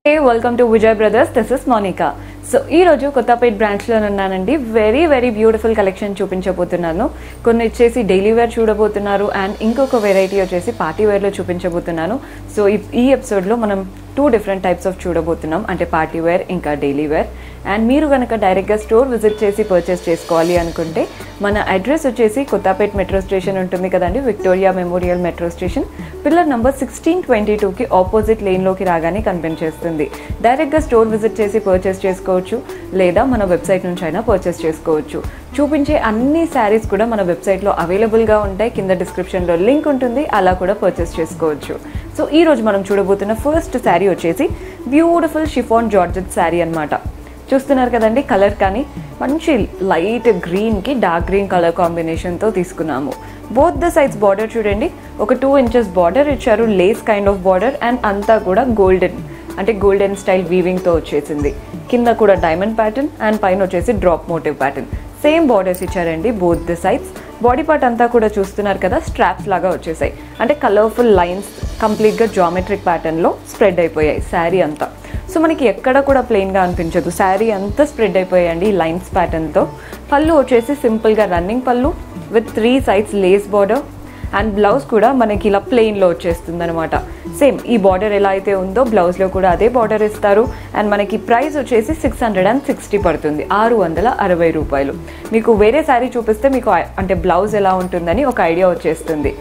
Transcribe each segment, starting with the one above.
hey welcome to Vijay brothers this is Monica so ఈ రోజు కొత్తపేట్ బ్రాంచ్లో ఉన్నానండి వెరీ వెరీ బ్యూటిఫుల్ కలెక్షన్ చూపించబోతున్నాను కొన్ని వచ్చేసి డైలీ వేర్ చూడబోతున్నారు అండ్ ఇంకొక వెరైటీ వచ్చేసి పార్టీ వేర్లో చూపించబోతున్నాను సో ఈ- ఈ ఎపిసోడ్లో మనం టూ డిఫరెంట్ టైప్స్ ఆఫ్ చూడబోతున్నాం అంటే పార్టీ వేర్ ఇంకా డైలీ వేర్ అండ్ మీరు కనుక డైరెక్ట్గా స్టోర్ విజిట్ చేసి పర్చేస్ చేసుకోవాలి అనుకుంటే మన అడ్రస్ వచ్చేసి కొత్తపేట్ మెట్రో స్టేషన్ ఉంటుంది కదండి Victoria Memorial metro station pillar number sixteen twenty టూకి ఆపోజిట్ లేన్లోకి రాగానే కనిపించేస్తుంది డైరెక్ట్గా స్టోర్ విజిట్ చేసి పర్చేస్ చేసుకోవచ్చు లేదా మన వెబ్సైట్ నుంచి అయినా పర్చేస్ చేసుకోవచ్చు చూపించే అన్ని శారీస్ కూడా మన వెబ్సైట్లో అవైలబుల్గా ఉంటాయి కింద డిస్క్రిప్షన్లో లింక్ ఉంటుంది అలా కూడా పర్చేస్ చేసుకోవచ్చు సో ఈ రోజు మనం చూడబోతున్న ఫస్ట్ శారీ వచ్చేసి బ్యూటిఫుల్ షిఫాన్ జార్జెట్ శారీ అన్నమాట చూస్తున్నారు కదండి కలర్ కానీ మంచి లైట్ గ్రీన్కి డార్క్ గ్రీన్ కలర్ కాంబినేషన్తో తీసుకున్నాము బోత్ ద సైడ్స్ బార్డర్ చూడండి ఒక టూ ఇంచెస్ బార్డర్ ఇచ్చారు lace kind of border and అంతా కూడా గోల్డెన్ అంటే గోల్డెన్ స్టైల్ వీవింగ్తో వచ్చేసింది కింద కూడా డైమండ్ ప్యాటర్న్ అండ్ పైన వచ్చేసి drop motif pattern same borders ఇచ్చారండి both the sides body part అంతా కూడా చూస్తున్నారు కదా స్ట్రాప్స్ లాగా వచ్చేసాయి అంటే కలర్ఫుల్ లైన్స్ కంప్లీట్గా జామెట్రిక్ ప్యాటర్న్లో స్ప్రెడ్ అయిపోయాయి శారీ అంతా సో మనకి ఎక్కడ కూడా ప్లెయిన్గా అనిపించదు శారీ అంతా స్ప్రెడ్ అయిపోయాయండి ఈ లైన్స్ ప్యాటర్న్తో పళ్ళు వచ్చేసి సింపుల్గా running pallu with three sides lace border and blouse కూడా మనకి ఇలా ప్లెయిన్లో వచ్చేస్తుంది అనమాట సేమ్ ఈ బార్డర్ ఎలా అయితే ఉందో బ్లౌజ్లో కూడా అదే బార్డర్ ఇస్తారు అండ్ మనకి ప్రైస్ వచ్చేసి సిక్స్ హండ్రెడ్ అండ్ సిక్స్టీ పడుతుంది ఆరు వందల అరవై రూపాయలు మీకు వేరే శారీ చూపిస్తే మీకు ఐ- అంటే బ్లౌజ్ ఎలా ఉంటుందని ఒక ఐడియా వచ్చేస్తుంది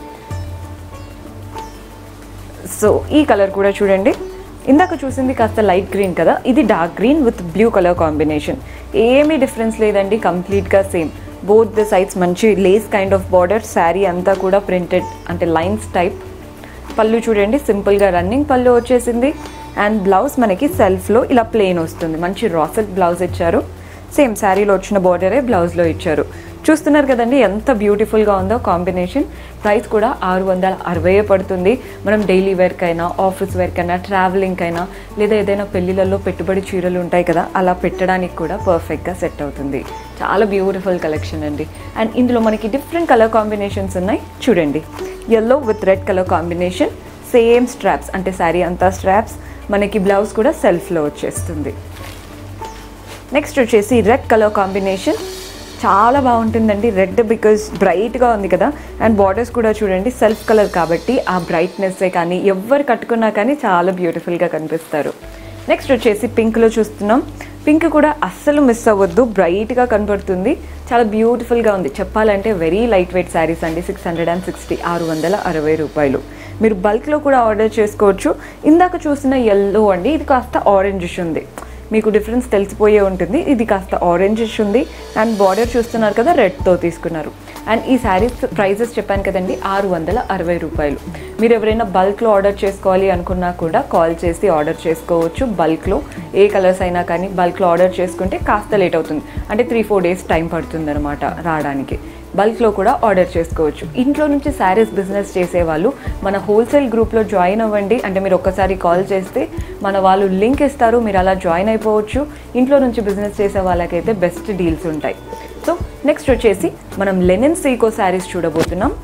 సో ఈ కలర్ కూడా చూడండి ఇందాక చూసింది కాస్త లైట్ గ్రీన్ కదా ఇది dark green with blue colour combination ఏమీ డిఫరెన్స్ లేదండి కంప్లీట్గా సేమ్ బోత్ ద సైడ్స్ మంచి lace kind of border sari అంతా కూడా ప్రింటెడ్ అంటే లైన్స్ టైప్ పళ్ళు చూడండి సింపుల్గా రన్నింగ్ పళ్ళు వచ్చేసింది అండ్ బ్లౌజ్ మనకి సెల్ఫ్లో ఇలా ప్లెయిన్ వస్తుంది మంచి రాసెట్ బ్లౌజ్ ఇచ్చారు సేమ్ శారీలో వచ్చిన బార్డరే బ్లౌజ్లో ఇచ్చారు చూస్తున్నారు కదండి ఎంత బ్యూటిఫుల్గా ఉందో కాంబినేషన్ ప్రైస్ కూడా ఆరు వందల అరవై పడుతుంది మనం డైలీ వేర్కైనా ఆఫీస్ వేర్కైనా ట్రావెలింగ్కైనా లేదా ఏదైనా పెళ్ళిళ్ళలో పెట్టుబడి చీరలు ఉంటాయి కదా అలా పెట్టడానికి కూడా పర్ఫెక్ట్గా సెట్ అవుతుంది చాలా బ్యూటిఫుల్ కలెక్షన్ అండి అండ్ ఇందులో మనకి డిఫరెంట్ కలర్ కాంబినేషన్స్ ఉన్నాయి చూడండి yellow with red colour combination same straps అంటే శారీ అంతా స్ట్రాప్స్ మనకి బ్లౌజ్ కూడా సెల్ఫ్లో వచ్చేస్తుంది నెక్స్ట్ వచ్చేసి రెడ్ కలర్ కాంబినేషన్ చాలా బాగుంటుందండి రెడ్ బికాజ్ బ్రైట్గా ఉంది కదా అండ్ బార్డర్స్ కూడా చూడండి సెల్ఫ్ కలర్ కాబట్టి ఆ బ్రైట్నెస్సే కానీ ఎవరు కట్టుకున్నా కానీ చాలా బ్యూటిఫుల్గా కనిపిస్తారు నెక్స్ట్ వచ్చేసి పింక్లో చూస్తున్నాం పింక్ కూడా అస్సలు మిస్ అవ్వద్దు బ్రైట్గా కనపడుతుంది చాలా బ్యూటిఫుల్గా ఉంది చెప్పాలంటే వెరీ లైట్ వెయిట్ శారీస్ అండి సిక్స్ హండ్రెడ్ అండ్ సిక్స్టీ ఆరు వందల అరవై రూపాయలు మీరు బల్క్లో కూడా ఆర్డర్ చేసుకోవచ్చు ఇందాక చూసిన ఎల్లో అండి ఇది కాస్త ఆరెంజిష్ ఉంది మీకు డిఫరెన్స్ తెలిసిపోయే ఉంటుంది ఇది కాస్త ఆరెంజిష్ ఉంది అండ్ బార్డర్ చూస్తున్నారు కదా రెడ్తో తీసుకున్నారు అండ్ ఈ శారీస్ ప్రైజెస్ చెప్పాను కదండి ఆరు వందల అరవై రూపాయలు మీరు ఎవరైనా బల్క్లో ఆర్డర్ చేసుకోవాలి అనుకున్నా కూడా కాల్ చేసి ఆర్డర్ చేసుకోవచ్చు బల్క్లో ఏ కలర్స్ అయినా కానీ బల్క్లో ఆర్డర్ చేసుకుంటే కాస్త లేట్ అవుతుంది అంటే త్రీ ఫోర్ డేస్ టైం పడుతుంది అనమాట రావడానికి బల్క్లో కూడా ఆర్డర్ చేసుకోవచ్చు ఇంట్లో నుంచి శారీస్ బిజినెస్ చేసేవాళ్ళు మన హోల్సేల్ గ్రూప్లో జాయిన్ అవ్వండి అంటే మీరు ఒక్కసారి కాల్ చేస్తే మన వాళ్ళు లింక్ ఇస్తారు మీరు అలా జాయిన్ అయిపోవచ్చు ఇంట్లో నుంచి బిజినెస్ చేసే వాళ్ళకైతే బెస్ట్ డీల్స్ ఉంటాయి సో నెక్స్ట్ వచ్చేసి మనం లెనిన్ సీకో శారీస్ చూడబోతున్నాం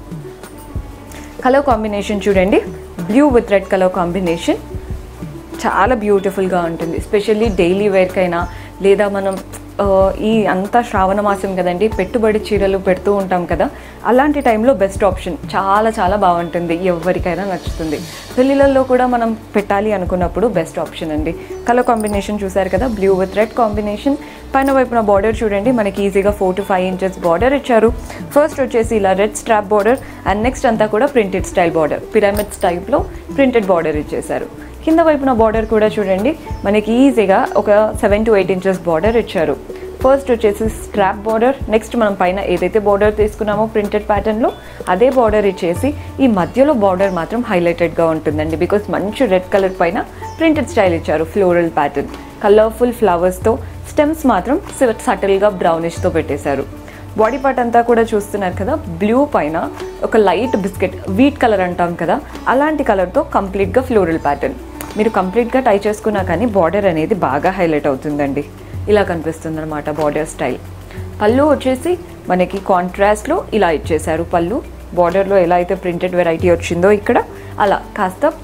కలర్ కాంబినేషన్ చూడండి blue with red colour combination చాలా బ్యూటిఫుల్గా ఉంటుంది ఎస్పెషల్లీ డైలీ వేర్కైనా లేదా మనం ఆ, ఈ అంతా శ్రావణ మాసం కదండి పెట్టుబడి చీరలు పెడుతూ ఉంటాం కదా అలాంటి టైంలో బెస్ట్ ఆప్షన్ చాలా చాలా బాగుంటుంది ఎవరికైనా నచ్చుతుంది పెళ్ళిళ్ళల్లో కూడా మనం పెట్టాలి అనుకున్నప్పుడు బెస్ట్ ఆప్షన్ అండి కలర్ కాంబినేషన్ చూసారు కదా బ్లూ విత్ రెడ్ కాంబినేషన్ పైన వైపున బార్డర్ చూడండి మనకి ఈజీగా four to five inches border ఇచ్చారు ఫస్ట్ వచ్చేసి ఇలా red strap border and next అంతా కూడా ప్రింటెడ్ స్టైల్ బార్డర్ పిరమిడ్స్ టైప్లో ప్రింటెడ్ బార్డర్ ఇచ్చేసారు కింద వైపున బార్డర్ కూడా చూడండి మనకి ఈజీగా ఒక seven to eight inches border ఇచ్చారు ఫస్ట్ వచ్చేసి స్ట్రాప్ బార్డర్ నెక్స్ట్ మనం పైన ఏదైతే బార్డర్ తీసుకున్నామో ప్రింటెడ్ ప్యాటర్న్లో అదే బార్డర్ ఇచ్చేసి ఈ మధ్యలో బార్డర్ మాత్రం హైలైటెడ్గా ఉంటుందండి బికాస్ మంచి రెడ్ కలర్ పైన ప్రింటెడ్ స్టైల్ ఇచ్చారు ఫ్లోరల్ ప్యాటర్న్ కలర్ఫుల్ ఫ్లవర్స్తో స్టెమ్స్ మాత్రం సటిల్గా బ్రౌనిష్తో పెట్టేశారు బాడీ పార్ట్ అంతా కూడా చూస్తున్నారు కదా బ్లూ పైన ఒక లైట్ బిస్కెట్ వీట్ కలర్ అంటాం కదా అలాంటి కలర్తో కంప్లీట్గా ఫ్లోరల్ ప్యాటర్న్ మీరు కంప్లీట్గా టై చేసుకున్నా కానీ బార్డర్ అనేది బాగా హైలైట్ అవుతుందండి ఇలా కనిపిస్తుంది అనమాట బార్డర్ స్టైల్ పళ్ళు వచ్చేసి మనకి కాంట్రాస్ట్లో ఇలా ఇచ్చేశారు పళ్ళు బార్డర్లో ఎలా అయితే ప్రింటెడ్ వెరైటీ వచ్చిందో ఇక్కడ అలా కాస్త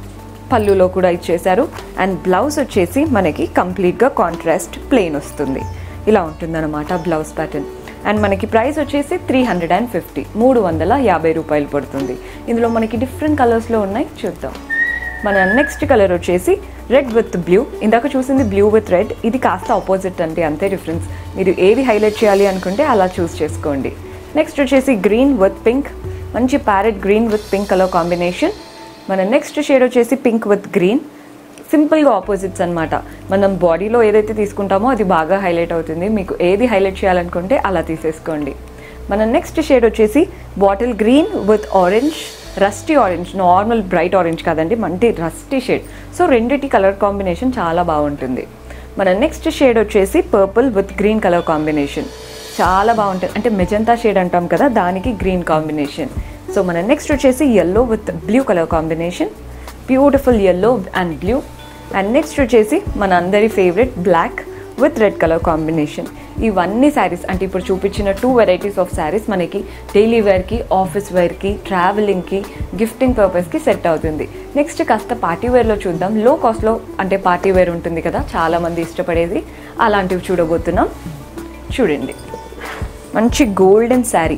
పళ్ళులో కూడా ఇచ్చేశారు అండ్ బ్లౌజ్ వచ్చేసి మనకి కంప్లీట్గా కాంట్రాస్ట్ ప్లెయిన్ వస్తుంది ఇలా ఉంటుందన్నమాట బ్లౌజ్ ప్యాటర్న్ అండ్ మనకి ప్రైస్ వచ్చేసి త్రీ హండ్రెడ్ అండ్ ఫిఫ్టీ మూడు వందల యాభై రూపాయలు పడుతుంది ఇందులో మనకి డిఫరెంట్ కలర్స్లో ఉన్నాయి చూద్దాం మన నెక్స్ట్ కలర్ వచ్చేసి రెడ్ విత్ బ్లూ ఇందాక చూసింది బ్లూ విత్ రెడ్ ఇది కాస్త ఆపోజిట్ అంటే అంతే డిఫరెన్స్ మీరు ఏది హైలైట్ చేయాలి అనుకుంటే అలా చూస్ చేసుకోండి నెక్స్ట్ వచ్చేసి గ్రీన్ విత్ పింక్ మంచి parrot green with pink colour combination మన నెక్స్ట్ షేడ్ వచ్చేసి పింక్ విత్ గ్రీన్ సింపుల్గా ఆపోజిట్స్ అనమాట మనం బాడీలో ఏదైతే తీసుకుంటామో అది బాగా హైలైట్ అవుతుంది మీకు ఏది హైలైట్ చేయాలనుకుంటే అలా తీసేసుకోండి మన నెక్స్ట్ షేడ్ వచ్చేసి bottle green with orange rusty orange normal bright orange కాదండి మంచి రస్టీ షేడ్ సో రెండిటి కలర్ కాంబినేషన్ చాలా బాగుంటుంది మన నెక్స్ట్ షేడ్ వచ్చేసి purple with green colour combination చాలా బాగుంటుంది అంటే మెజంతా షేడ్ అంటాం కదా దానికి గ్రీన్ కాంబినేషన్ సో మన నెక్స్ట్ వచ్చేసి yellow with blue colour combination beautiful yellow and blue and next వచ్చేసి మన అందరి favourite black with red colour combination ఇవన్నీ శారీస్ అంటే ఇప్పుడు చూపించిన టూ వెరైటీస్ ఆఫ్ శారీస్ మనకి డైలీ వేర్కి ఆఫీస్ వేర్కి ట్రావెలింగ్కి గిఫ్టింగ్ పర్పస్కి సెట్ అవుతుంది నెక్స్ట్ కాస్త పార్టీ వేర్లో చూద్దాం లో కాస్ట్లో అంటే పార్టీ వేర్ ఉంటుంది కదా చాలామంది ఇష్టపడేది అలాంటివి చూడబోతున్నాం చూడండి మంచి గోల్డెన్ శారీ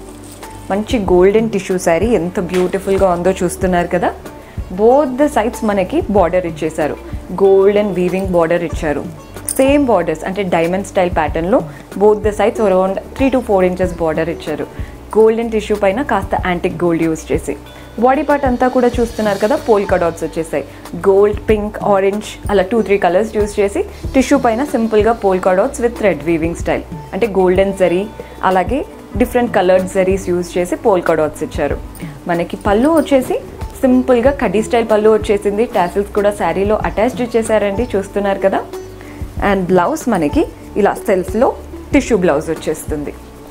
మంచి గోల్డెన్ టిష్యూ శారీ ఎంత బ్యూటిఫుల్గా ఉందో చూస్తున్నారు కదా బోత్ ద సైడ్స్ మనకి బార్డర్ ఇచ్చేశారు గోల్డెన్ వీవింగ్ బార్డర్ ఇచ్చారు సేమ్ బార్డర్స్ అంటే డైమండ్ స్టైల్ ప్యాటర్న్లో both the sides around three to four inches border ఇచ్చారు గోల్డెన్ టిష్యూ పైన కాస్త యాంటిక్ గోల్డ్ యూస్ చేసి బాడీ పార్ట్ అంతా కూడా చూస్తున్నారు కదా పోల్కా డాట్స్ వచ్చేసాయి గోల్డ్ పింక్ ఆరెంజ్ అలా టూ త్రీ కలర్స్ యూస్ చేసి టిష్యూ పైన సింపుల్గా polka dots with red weaving style అంటే గోల్డెన్ జరీ అలాగే డిఫరెంట్ కలర్డ్ జరీస్ యూజ్ చేసి పోల్కా డాట్స్ ఇచ్చారు మనకి పళ్ళు వచ్చేసి సింపుల్గా కడ్డీ స్టైల్ పళ్ళు వచ్చేసింది టాసిల్స్ కూడా శారీలో అటాచ్డ్ ఇచ్చేసారండి చూస్తున్నారు కదా అండ్ బ్లౌజ్ మనకి ఇలా సెల్ఫ్లో టిష్యూ బ్లౌజ్ వచ్చేస్తుంది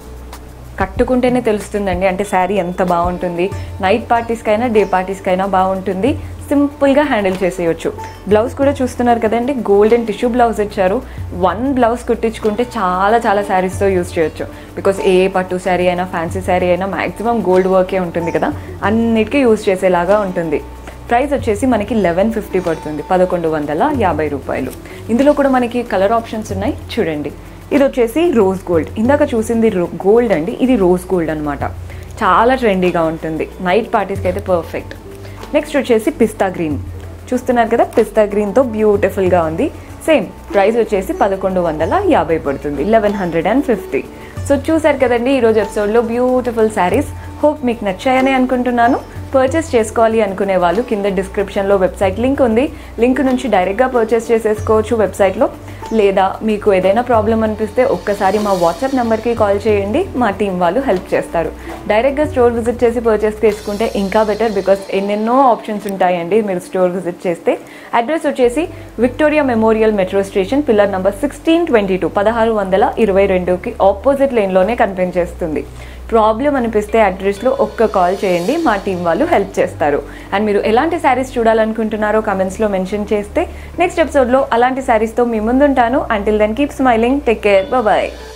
కట్టుకుంటేనే తెలుస్తుందండి అంటే శారీ ఎంత బాగుంటుంది నైట్ పార్టీస్కైనా డే పార్టీస్కైనా బాగుంటుంది సింపుల్గా హ్యాండిల్ చేసేయచ్చు బ్లౌజ్ కూడా చూస్తున్నారు కదండి గోల్డెన్ టిష్యూ బ్లౌజ్ ఇచ్చారు వన్ బ్లౌజ్ కుట్టించుకుంటే చాలా చాలా శారీస్తో యూస్ చేయొచ్చు బికాస్ ఏ పట్టు శారీ అయినా ఫ్యాన్సీ శారీ అయినా మ్యాక్సిమం గోల్డ్ వర్కే ఉంటుంది కదా అన్నిటికీ యూస్ చేసేలాగా ఉంటుంది ప్రైస్ వచ్చేసి మనకి లెవెన్ ఫిఫ్టీ పడుతుంది పదకొండు వందల యాభై రూపాయలు ఇందులో కూడా మనకి కలర్ ఆప్షన్స్ ఉన్నాయి చూడండి ఇది వచ్చేసి రోజ్ గోల్డ్ ఇందాక చూసింది గోల్డ్ అండి ఇది రోజ్ గోల్డ్ అనమాట చాలా ట్రెండీగా ఉంటుంది నైట్ పార్టీస్కి అయితే పర్ఫెక్ట్ నెక్స్ట్ వచ్చేసి పిస్తా గ్రీన్ చూస్తున్నారు కదా పిస్తా గ్రీన్తో బ్యూటిఫుల్గా ఉంది సేమ్ ప్రైస్ వచ్చేసి పదకొండు వందల యాభై పడుతుంది eleven hundred and fifty so చూసారు కదండి ఈరోజు ఎపిసోడ్లో బ్యూటిఫుల్ శారీస్ హోప్ మీకు నచ్చాయని అనుకుంటున్నాను పర్చేస్ చేసుకోవాలి అనుకునే వాళ్ళు కింద డిస్క్రిప్షన్లో వెబ్సైట్ లింక్ ఉంది లింక్ నుంచి డైరెక్ట్గా పర్చేస్ చేసేసుకోవచ్చు వెబ్సైట్లో లేదా మీకు ఏదైనా ప్రాబ్లం అనిపిస్తే ఒక్కసారి మా వాట్సాప్ నెంబర్కి కాల్ చేయండి మా టీం వాళ్ళు హెల్ప్ చేస్తారు డైరెక్ట్గా స్టోర్ విజిట్ చేసి పర్చేస్ చేసుకుంటే ఇంకా బెటర్ బికాస్ ఎన్నెన్నో ఆప్షన్స్ ఉంటాయండి మీరు స్టోర్ విజిట్ చేస్తే అడ్రస్ వచ్చేసి Victoria Memorial metro station pillar number sixteen twenty two పదహారు వందల ఇరవై రెండుకి ఆపోజిట్ లైన్లోనే కనిపించేస్తుంది ప్రాబ్లం అనిపిస్తే అడ్రస్లో ఒక్క కాల్ చేయండి మా టీం వాళ్ళు హెల్ప్ చేస్తారు అండ్ మీరు ఎలాంటి శారీస్ చూడాలనుకుంటున్నారో కమెంట్స్లో మెన్షన్ చేస్తే నెక్స్ట్ ఎపిసోడ్లో అలాంటి శారీస్తో మీ ముందుంటాను until then keep smiling take care bye